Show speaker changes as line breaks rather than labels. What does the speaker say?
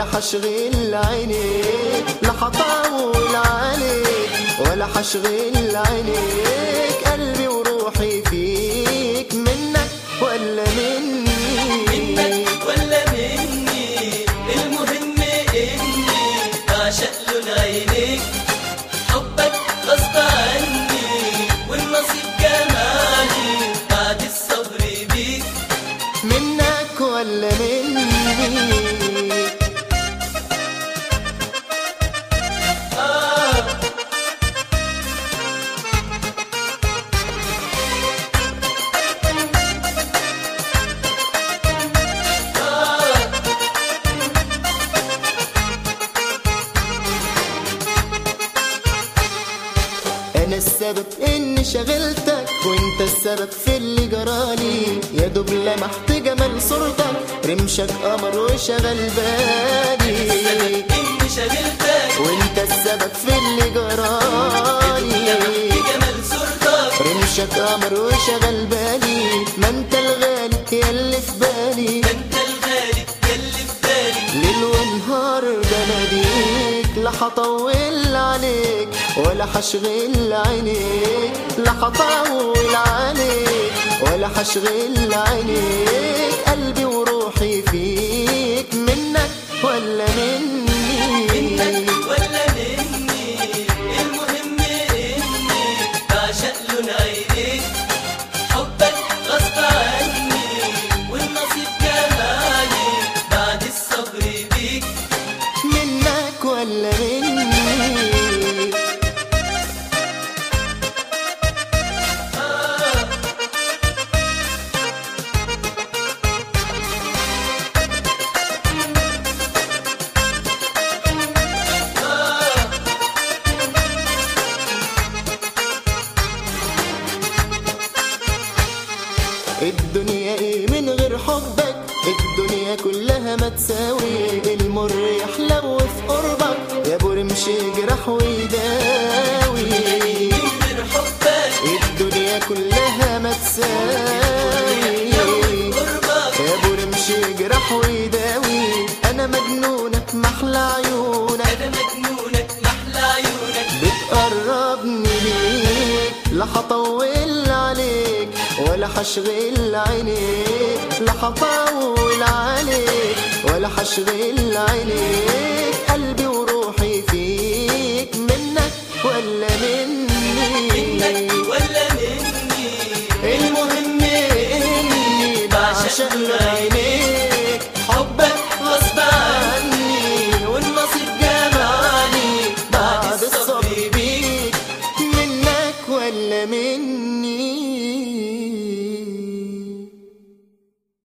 ولا حشغل عينيك لا هطول عليك ولا حشغل عينيك قلبي وروحي فيك منك ولا مني
منك ولا مني المهم اني بعشق لون عينيك حبك غصب عني والنصيب جمالي بعد الصبر بيك
منك ولا مني
آه
انا السبب اني شغلتك وانت السبب في اللي جرالي يا دوب لمحت جمال صورتك رمشك قمر وشغل بالي
اني شغلتك
وانت السبب في اللي جرالي
بجمال صورتك
رمشك قمر وشغل بالي ما انت الغالي يا اللي في بالي
انت الغالي يلي في بالي
ليل ونهار بناديك لا هطول عليك ولا هشغل عينيك لا هطول عليك ولا هشغل عينيك قلبي وروحي فيك منك ولا مني
منك ولا مني المهم اني بعشق لون عينيك حبك غصب عني والنصيب جمالي بعد الصبر بيك
منك ولا مني
آه
الدنيا ايه من غير حبك الدنيا كلها ما تساوي المر يحلو في قربك يا ابو رمش يجرح ويداوي
من غير حبك
الدنيا كلها ما تساوي
قربك
يا ابو رمش يجرح ويداوي انا مجنونك محلى عيونك
انا مجنونك محلى عيونك
بتقربني ليك لا هطول عليك ولا هشغل عينيك لا هطول عليك ولا هشغل عينيك قلبي وروحي فيك منك ولا مني
منك ولا مني
المهم اني بعشق عينيك حبك غصب عني والنصيب جمالي بعد الصبر بيك منك ولا مني